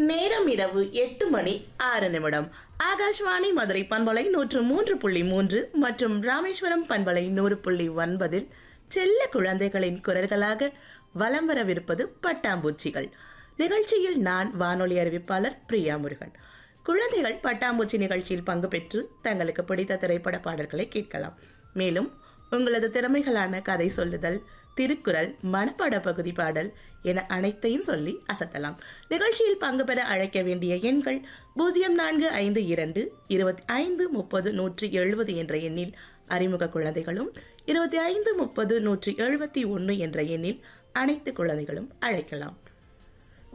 நேரம் இரவு எட்டு மணி ஆறு நிமிடம் ஆகாஷ்வாணி மதுரை பண்பலை நூற்று மூன்று புள்ளி மூன்று மற்றும் ராமேஸ்வரம் பண்பலை நூறு புள்ளி ஒன்பதில் செல்ல குழந்தைகளின் குரல்களாக வலம் வரவிருப்பது பட்டாம்பூச்சிகள் நிகழ்ச்சியில் நான் வானொலி அறிவிப்பாளர் பிரியா முருகன் குழந்தைகள் பட்டாம்பூச்சி நிகழ்ச்சியில் பங்கு பெற்று தங்களுக்கு பிடித்த திரைப்பட பாடல்களை கேட்கலாம் மேலும் உங்களது திறமைகளான கதை சொல்லுதல் திருக்குறள் மனப்பாட பகுதி பாடல் என அனைத்தையும் சொல்லி அசத்தலாம் நிகழ்ச்சியில் பங்கு பெற அழைக்க வேண்டிய எண்கள் பூஜ்ஜியம் நான்கு ஐந்து இரண்டு இருபத்தி ஐந்து முப்பது நூற்றி எழுபது என்ற எண்ணில் அறிமுக குழந்தைகளும் இருபத்தி ஐந்து முப்பது நூற்றி எழுபத்தி ஒன்று என்ற எண்ணில் அனைத்து குழந்தைகளும் அழைக்கலாம்